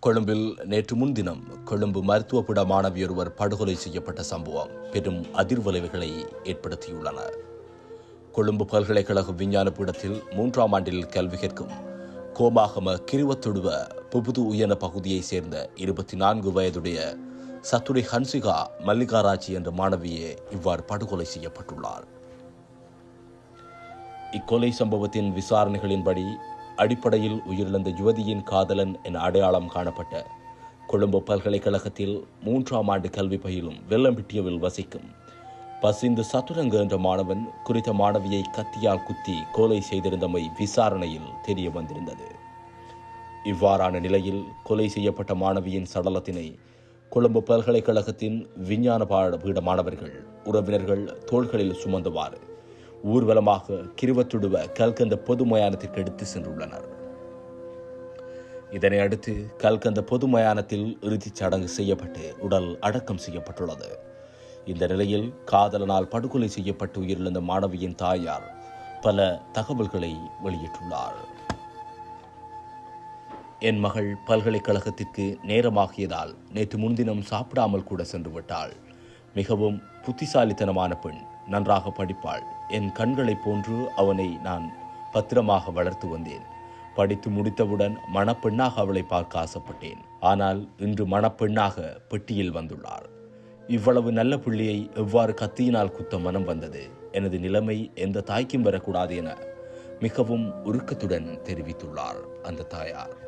கொழும்பில் நேற்று முன்தினம் கொழும்பு மருத்துவப்பீட மாணவியொருவர் படுகொலை செய்யப்பட்ட சம்பவம் பெரும் அதிர்வலைவுகளை ஏற்படுத்தியுள்ளன கொழும்பு பல்கலைக்கழக விஞ்ஞான பீடத்தில் மூன்றாம் ஆண்டில் கல்வி கற்கும் கோமாகம கிருவத்தொடுவ புபுது உயன பகுதியைச் சேர்ந்த இருபத்தி நான்கு வயதுடைய சத்துரை ஹன்சிகா மல்லிகாராஜி என்ற மாணவியே இவ்வாறு படுகொலை செய்யப்பட்டுள்ளார் இக்கொலை சம்பவத்தின் விசாரணைகளின்படி அடிப்படையில் உயிரிழந்த யுவதியின் காதலன் என அடையாளம் காணப்பட்ட கொழும்பு பல்கலைக்கழகத்தில் மூன்றாம் ஆண்டு கல்வி பயிலும் வெள்ளம்பிட்டியவில் வசிக்கும் பசிந்து சத்துரங்க என்ற மாணவன் குறித்த மாணவியை கத்தியால் குத்தி கொலை செய்திருந்தமை விசாரணையில் தெரிய வந்திருந்தது இவ்வாறான நிலையில் கொலை செய்யப்பட்ட மாணவியின் சடலத்தினை கொழும்பு பல்கலைக்கழகத்தின் விஞ்ஞான பாட பீட மாணவர்கள் உறவினர்கள் தோள்களில் சுமந்தவாறு ஊர்வலமாக கிருவத்துடுவ கல்கந்த பொது மயானத்திற்கு எடுத்து சென்றுள்ளனர் இதனை அடுத்து கல்கந்த பொது மயானத்தில் இறுதிச் சடங்கு செய்யப்பட்டு உடல் அடக்கம் செய்யப்பட்டுள்ளது இந்த நிலையில் காதலனால் படுகொலை செய்யப்பட்டு உயிரிழந்த மாணவியின் தாயார் பல தகவல்களை வெளியிட்டுள்ளார் என் மகள் பல்கலைக்கழகத்திற்கு நேரமாகியதால் நேற்று முன்தினம் சாப்பிடாமல் கூட சென்று விட்டாள் மிகவும் புத்திசாலித்தனமான பெண் நன்றாக படிப்பாள் என் கண்களைப் போன்று அவனை நான் பத்திரமாக வளர்த்து வந்தேன் படித்து முடித்தவுடன் மணப்பெண்ணாக அவளை பார்க்க ஆசைப்பட்டேன் ஆனால் இன்று மணப்பெண்ணாக பெட்டியில் வந்துள்ளார் இவ்வளவு நல்ல பிள்ளையை எவ்வாறு கத்தியினால் குத்த மனம் வந்தது எனது நிலைமை எந்த தாய்க்கும் வரக்கூடாது என மிகவும் உருக்கத்துடன் தெரிவித்துள்ளார் அந்த தாயார்